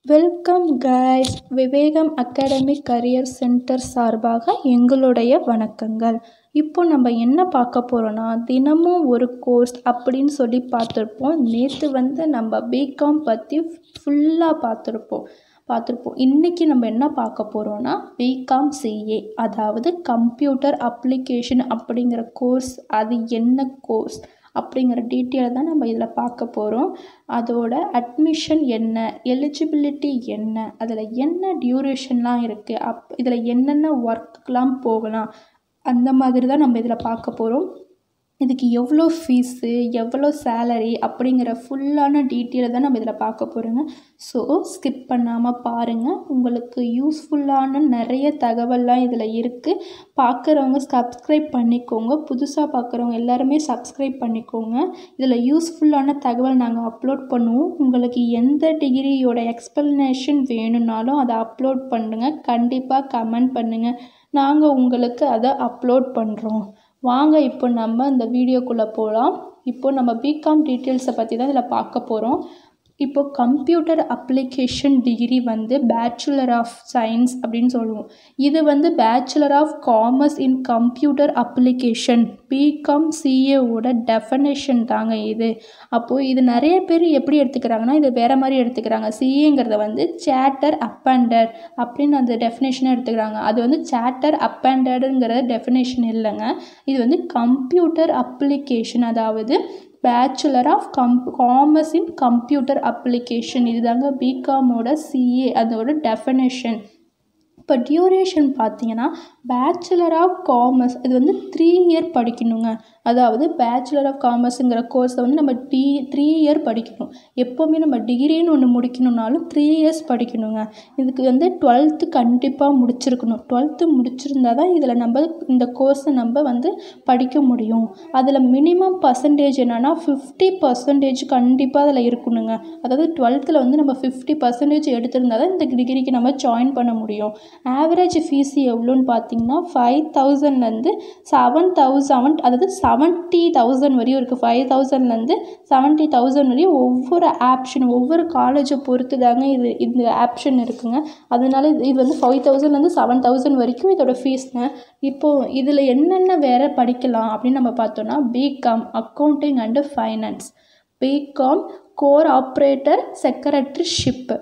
welcome guys Vivekam academic career centre சார்பாக எங்களுடைய வணக்கங்கள் இப்போ நம்ம என்ன பார்க்க போகிறோன்னா தினமும் ஒரு கோர்ஸ் அப்படின்னு சொல்லி பார்த்துருப்போம் நேற்று வந்து நம்ம பிகாம் பற்றி ஃபுல்லாக பார்த்துருப்போம் பார்த்துருப்போம் இன்றைக்கி நம்ம என்ன பார்க்க போகிறோன்னா பிகாம் சிஏ அதாவது கம்ப்யூட்டர் அப்ளிகேஷன் அப்படிங்கிற கோர்ஸ் அது என்ன கோர்ஸ் அப்படிங்கிற டீட்டெயில் தான் நம்ம இதில் பார்க்க போகிறோம் அதோட அட்மிஷன் என்ன எலிஜிபிலிட்டி என்ன அதில் என்ன டியூரேஷன்லாம் இருக்குது அப் இதில் என்னென்ன ஒர்க்லாம் போகலாம் அந்த மாதிரி தான் நம்ம இதில் பார்க்க போகிறோம் இதுக்கு எவ்வளோ ஃபீஸு எவ்வளோ சேலரி அப்படிங்கிற ஃபுல்லான டீட்டெயிலை தான் நம்ம இதில் பார்க்க போகிறோங்க ஸோ ஸ்கிப் பண்ணாமல் பாருங்கள் உங்களுக்கு யூஸ்ஃபுல்லான நிறைய தகவல்லாம் இதில் இருக்குது பார்க்குறவங்க சப்ஸ்கிரைப் பண்ணிக்கோங்க புதுசாக பார்க்குறவங்க எல்லாருமே சப்ஸ்கிரைப் பண்ணிக்கோங்க இதில் யூஸ்ஃபுல்லான தகவல் நாங்கள் அப்லோட் பண்ணுவோம் உங்களுக்கு எந்த டிகிரியோட எக்ஸ்ப்ளனேஷன் வேணும்னாலும் அதை அப்லோட் பண்ணுங்கள் கண்டிப்பாக கமெண்ட் பண்ணுங்கள் நாங்கள் உங்களுக்கு அதை அப்லோட் பண்ணுறோம் வாங்க இப்போ நம்ம இந்த வீடியோக்குள்ளே போகலாம் இப்போ நம்ம பிகாம் டீட்டெயில்ஸை பற்றி தான் இதில் பார்க்க போகிறோம் இப்போ கம்ப்யூட்டர் அப்ளிகேஷன் டிகிரி வந்து பேச்சுலர் ஆஃப் சயின்ஸ் அப்படின்னு சொல்லுவோம் இது வந்து bachelor of commerce in computer application B Com சிஏவோட டெஃபனேஷன் தாங்க இது அப்போது இது நிறைய பேர் எப்படி எடுத்துக்கிறாங்கன்னா இது வேறு மாதிரி எடுத்துக்கிறாங்க சிஏங்கிறத வந்து சேட்டர் அப்பண்டட் அப்படின்னு அந்த டெஃபினேஷனை எடுத்துக்கிறாங்க அது வந்து சேட்டர் அப்பண்டடுங்கிற டெஃபினேஷன் இல்லைங்க இது வந்து கம்ப்யூட்டர் அப்ளிகேஷன் அதாவது bachelor of com commerce in computer application இதுதாங்க பிகாமோட சிஏ அதோட டெஃபனேஷன் இப்போ டியூரேஷன் பார்த்தீங்கன்னா பேச்சுலர் ஆஃப் காமர்ஸ் இது வந்து த்ரீ இயர் படிக்கணுங்க அதாவது பேச்சுலர் ஆஃப் காமர்ஸுங்கிற கோர்ஸை வந்து நம்ம டி த்ரீ இயர் படிக்கணும் எப்போவுமே நம்ம டிகிரின்னு ஒன்று முடிக்கணுன்னாலும் த்ரீ இயர்ஸ் படிக்கணுங்க இதுக்கு வந்து டுவெல்த்து கண்டிப்பாக முடிச்சிருக்கணும் டுவெல்த்து முடிச்சிருந்தா தான் இதில் நம்ம இந்த கோர்ஸை நம்ம வந்து படிக்க முடியும் அதில் மினிமம் பர்சன்டேஜ் என்னென்னா ஃபிஃப்டி பர்சன்டேஜ் கண்டிப்பாக அதில் இருக்கணுங்க அதாவது டுவெல்த்தில் வந்து நம்ம ஃபிஃப்டி பர்சன்டேஜ் எடுத்திருந்தா தான் இந்த டிகிரிக்கு நம்ம ஜாயின் பண்ண முடியும் ஆவரேஜ் ஃபீஸ் எவ்வளோன்னு பார்த்தீங்கன்னா ஃபைவ் தௌசண்ட்லேருந்து செவன் தௌசண்ட் அதாவது செவன்ட்டி தௌசண்ட் வரையும் இருக்குது ஃபைவ் தௌசண்ட்லேருந்து செவன்ட்டி தௌசண்ட் வரையும் ஒவ்வொரு ஆப்ஷன் ஒவ்வொரு காலேஜை பொறுத்து தாங்க இது இந்த ஆப்ஷன் இருக்குங்க அதனால இது இது வந்து ஃபைவ் தௌசண்ட்லேருந்து செவன் தௌசண்ட் வரைக்கும் இதோட ஃபீஸ்ங்க இப்போது இதில் என்னென்ன வேறு படிக்கலாம் அப்படின்னு நம்ம பார்த்தோன்னா B Com accounting and finance B Com core operator secretaryship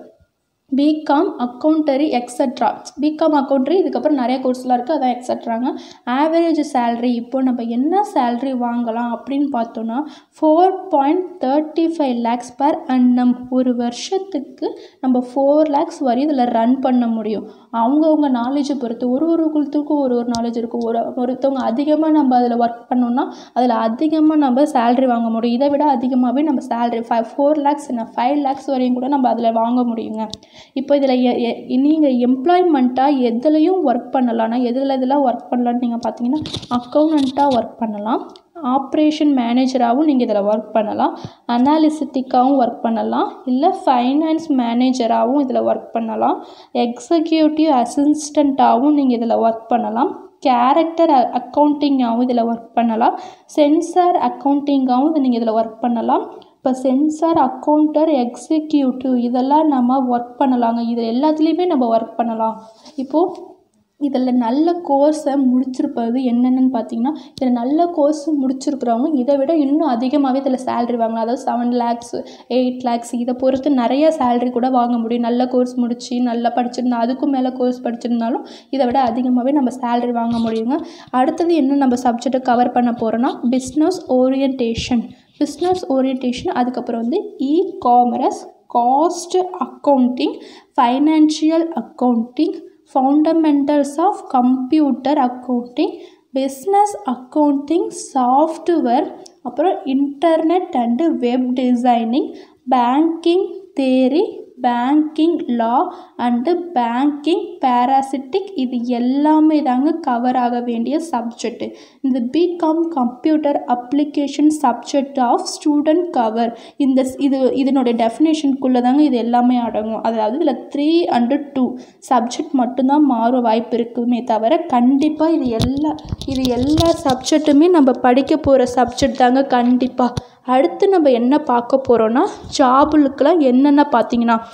B Com accountancy extra B Com accountancy இதுக்கப்புறம் நிறைய கோர்ஸ்லாம் இருக்குது அதான் எக்ஸட்ராங்க ஆவரேஜ் சேல்ரி இப்போ நம்ம என்ன சேல்ரி வாங்கலாம் அப்படின்னு பார்த்தோன்னா four point thirty five lakhs per annum ஒரு வருஷத்துக்கு நம்ம ஃபோர் லேக்ஸ் வரையும் இதில் ரன் பண்ண முடியும் அவங்கவுங்க நாலேஜை பொறுத்து ஒரு ஒரு குலத்துக்கும் ஒரு ஒரு நாலேஜ் இருக்கும் ஒரு ஒருத்தவங்க அதிகமாக நம்ம அதில் ஒர்க் பண்ணோம்னா அதில் அதிகமாக நம்ம சேல்ரி வாங்க முடியும் இதை விட அதிகமாகவே நம்ம சேல்ரி ஃபைவ் ஃபோர் லேக்ஸ் என்ன ஃபைவ் லேக்ஸ் வரையும் கூட நம்ம அதில் வாங்க முடியுங்க இப்போ இதில் நீங்கள் எம்ப்ளாய்மெண்ட்டாக எதுலேயும் ஒர்க் பண்ணலாம்னா எதில் எதெல்லாம் ஒர்க் பண்ணலான்னு நீங்கள் பார்த்தீங்கன்னா அக்கௌண்டண்ட்டாக ஒர்க் பண்ணலாம் ஆப்ரேஷன் மேனேஜராகவும் நீங்கள் இதில் ஒர்க் பண்ணலாம் அனாலிசிட்டிக்காகவும் ஒர்க் பண்ணலாம் இல்லை ஃபைனான்ஸ் மேனேஜராகவும் இதில் ஒர்க் பண்ணலாம் எக்ஸிக்யூட்டிவ் அசிஸ்டண்ட்டாகவும் நீங்கள் இதில் ஒர்க் பண்ணலாம் கேரக்டர் அக்கௌண்டிங்காகவும் இதில் ஒர்க் பண்ணலாம் சென்சார் அக்கௌண்டிங்காகவும் நீங்கள் இதில் ஒர்க் பண்ணலாம் இப்போ சென்சார் அக்கௌண்டர் எக்ஸிக்யூட்டிவ் இதெல்லாம் நம்ம ஒர்க் பண்ணலாங்க இது எல்லாத்துலேயுமே நம்ம ஒர்க் பண்ணலாம் இப்போது இதில் நல்ல கோர்ஸை முடிச்சிருப்பது என்னென்னு பார்த்தீங்கன்னா இதில் நல்ல கோர்ஸ் முடிச்சிருக்கிறவங்க இதை விட இன்னும் அதிகமாகவே இதில் சேல்ரி வாங்கலாம் அதாவது செவன் லேக்ஸ் எயிட் லேக்ஸ் இதை பொறுத்து நிறைய சேல்ரி கூட வாங்க முடியும் நல்ல கோர்ஸ் முடித்து நல்லா படிச்சிருந்தா அதுக்கும் மேலே கோர்ஸ் படிச்சிருந்தாலும் இதை விட அதிகமாகவே நம்ம சேல்ரி வாங்க முடியுங்க அடுத்தது என்ன நம்ம சப்ஜெக்டை கவர் பண்ண போகிறோன்னா பிஸ்னஸ் ஓரியன்டேஷன் பிஸ்னஸ் ஓரியன்டேஷன் அதுக்கப்புறம் வந்து e commerce cost accounting financial accounting fundamentals of computer accounting business accounting software அப்புறம் internet and web designing banking theory banking law and banking பேராசிட்டிக் இது எல்லாமே தாங்க கவர் ஆக வேண்டிய சப்ஜெக்ட்டு இந்த B Com computer application subject of student cover இந்த இது இதனுடைய டெஃபினேஷனுக்குள்ளே தாங்க இது எல்லாமே அடங்கும் அதாவது இதில் த்ரீ அண்டு டூ சப்ஜெக்ட் மட்டும்தான் மாற வாய்ப்பு இருக்குமே தவிர கண்டிப்பாக இது எல்லா இது எல்லா சப்ஜெக்ட்டுமே நம்ம படிக்க போகிற சப்ஜெக்ட் தாங்க கண்டிப்பாக அடுத்து நம்ம என்ன பார்க்க போகிறோன்னா ஜாபுலுக்கெலாம் என்னென்ன பார்த்தீங்கன்னா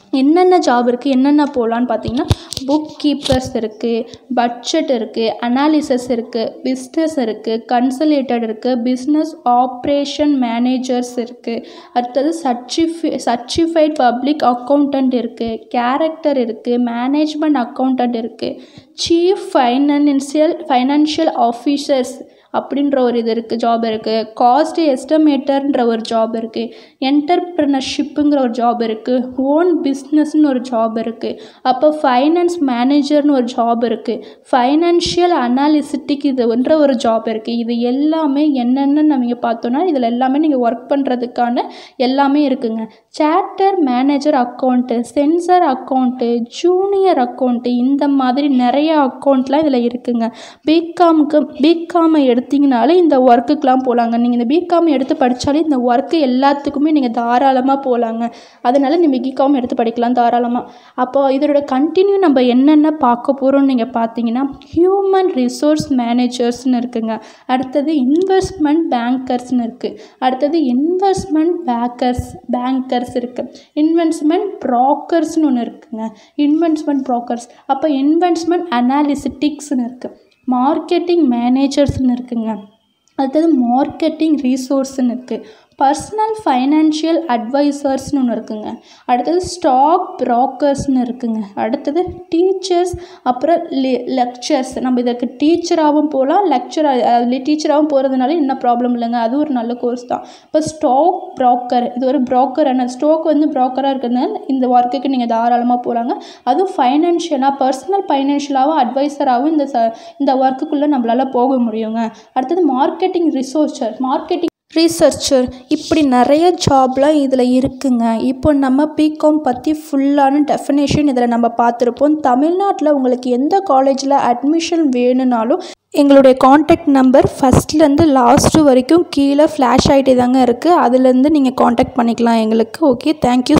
என்னென்ன ஜாப் இருக்குது என்னென்ன போகலான்னு பார்த்தீங்கன்னா புக் கீப்பர்ஸ் இருக்குது பட்ஜெட் இருக்குது அனாலிசிஸ் இருக்குது பிஸ்னஸ் இருக்குது கன்சல்டேட்டட் இருக்குது பிஸ்னஸ் ஆப்ரேஷன் மேனேஜர்ஸ் இருக்குது அடுத்தது சர்டிஃபி சர்டிஃபைட் பப்ளிக் அக்கௌண்டன்ட் இருக்குது கேரக்டர் இருக்குது மேனேஜ்மெண்ட் அக்கௌண்டன்ட் இருக்குது சீஃப் ஃபைனான்சியல் ஃபைனான்ஷியல் ஆஃபீஸர்ஸ் அப்படின்ற ஒரு இது இருக்குது ஜாப் இருக்குது காஸ்ட் எஸ்டமேட்டர்ன்ற ஒரு ஜாப் இருக்குது என்டர்ப்ரனர்ஷிப்புங்கிற ஒரு ஜாப் இருக்குது ஓன் பிஸ்னஸ்னு ஒரு ஜாப் இருக்குது அப்போ ஃபைனான்ஸ் மேனேஜர்னு ஒரு ஜாப் இருக்குது ஃபைனான்ஷியல் அனாலிசிட்டிக் இதுன்ற ஒரு ஜாப் இருக்குது இது எல்லாமே என்னென்னு நம்ம பார்த்தோன்னா இதில் எல்லாமே நீங்கள் ஒர்க் பண்ணுறதுக்கான எல்லாமே இருக்குங்க சேட்டர் மேனேஜர் அக்கௌண்ட்டு சென்சர் அக்கௌண்ட்டு ஜூனியர் அக்கௌண்ட்டு இந்த மாதிரி நிறைய அக்கௌண்ட்லாம் இதில் இருக்குங்க பிகாமுக்கு பிகாமை எடுத்திங்கனாலே இந்த ஒர்க்குக்கெலாம் போகலாங்க நீங்கள் இந்த பிகாம் எடுத்து படித்தாலே இந்த ஒர்க்கு எல்லாத்துக்குமே நீங்கள் தாராளமாக போகலாங்க அதனால் நீங்கள் பிகாம் எடுத்து படிக்கலாம் தாராளமாக அப்போது இதோட கண்டினியூ நம்ம என்னென்ன பார்க்க போகிறோம்னு நீங்கள் பார்த்தீங்கன்னா ஹியூமன் ரிசோர்ஸ் மேனேஜர்ஸ்னு இருக்குங்க அடுத்தது இன்வெஸ்ட்மெண்ட் பேங்கர்ஸ்னு இருக்குது அடுத்தது இன்வெஸ்ட்மெண்ட் பேக்கர்ஸ் பேங்கர்ஸ் இருக்குது இன்வெஸ்ட்மெண்ட் ப்ராக்கர்ஸ்னு ஒன்று இருக்குங்க இன்வெஸ்ட்மெண்ட் ப்ராக்கர்ஸ் அப்போ இன்வெஸ்ட்மெண்ட் அனாலிசிட்டிக்ஸ்னு இருக்குது மார்க்கெட்டிங் மேனேஜர்ஸ்னு இருக்குங்க அடுத்தது மார்க்கெட்டிங் ரீசோர்ஸ்னு இருக்குது பர்சனல் ஃபைனான்ஷியல் அட்வைசர்ஸ்னு ஒன்று இருக்குங்க அடுத்தது ஸ்டாக் ப்ராக்கர்ஸ்னு இருக்குங்க அடுத்தது டீச்சர்ஸ் அப்புறம் லெ லெக்சர்ஸ் நம்ம இதற்கு டீச்சராகவும் போகலாம் லெக்சர் அதில் டீச்சராகவும் போகிறதுனால என்ன ப்ராப்ளம் இல்லைங்க அது ஒரு நல்ல கோர்ஸ் தான் இப்போ ஸ்டாக் ப்ராக்கர் இது ஒரு ப்ராக்கர் ஆனால் ஸ்டாக் வந்து ப்ராக்கராக இருக்கிறதுனால இந்த ஒர்க்குக்கு நீங்கள் தாராளமாக போகலாங்க அதுவும் ஃபைனான்ஷியலாக பர்சனல் ஃபைனான்ஷியலாகவும் அட்வைசராகவும் இந்த ச இந்த ஒர்க்குக்குள்ளே நம்மளால் போக முடியுங்க அடுத்தது மார்க்கெட்டிங் ரிசோர்ச்சர் மார்க்கெட்டிங் ரீசர்ச்சர் இப்படி நிறைய ஜாப்லாம் இதில் இருக்குங்க இப்போ நம்ம பிகாம் பற்றி ஃபுல்லான டெஃபினேஷன் இதில் நம்ம பார்த்துருப்போம் தமிழ்நாட்டில் உங்களுக்கு எந்த காலேஜில் அட்மிஷன் வேணும்னாலும் எங்களுடைய காண்டாக்ட் நம்பர் ஃபஸ்ட்லேருந்து லாஸ்ட்டு வரைக்கும் கீழே ஃப்ளாஷ் ஆகிட்டே தாங்க இருக்குது அதுலேருந்து நீங்கள் காண்டாக்ட் பண்ணிக்கலாம் எங்களுக்கு ஓகே தேங்க்யூ